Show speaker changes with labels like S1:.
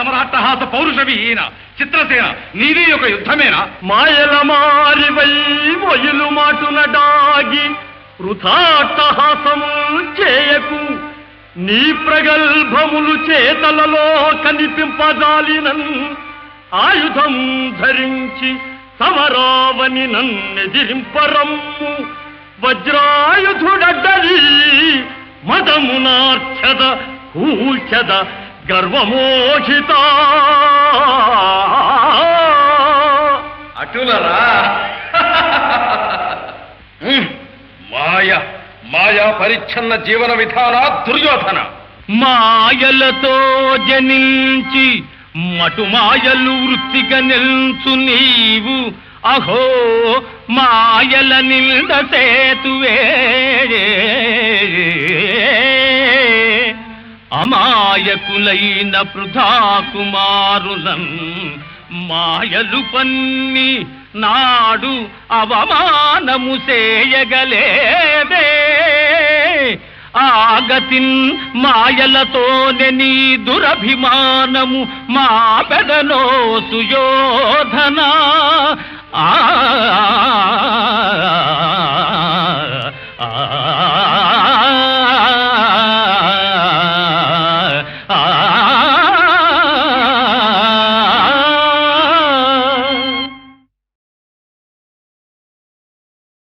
S1: సమరాట్టహాస పౌరుష విహీన చిత్రసేన నీది ఒక యుద్ధమేనా
S2: మాయల మారివై మొయలు మాటున డాగి వృథాట్టహాసము చేయకు నీ ప్రగల్భములు చేతలలో కనిపింపజాలినన్ ఆయుధం ధరించి సమరావని నన్నెదిరింపరమ్ము వజ్రాయుధుడడ్డలి మదమునార్చద కూల్చద గర్వమోహిత
S1: అటులరా ఉమ్, మాయ మాయా పరిచ్ఛన్న జీవన విధాన దుర్యోధన
S2: మాయలతో జనించి మటుమాయలు వృత్తిగా నిల్చు నీవు అహో మాయల నింద సేతువే అమాయకులైన పృథా కుమారులం మాయలు పన్ని నాడు అవమానము చేయగలేదే ఆగతిన్ మాయలతోనే నీ దురభిమానము మా పెదనో సుయోధన ఆ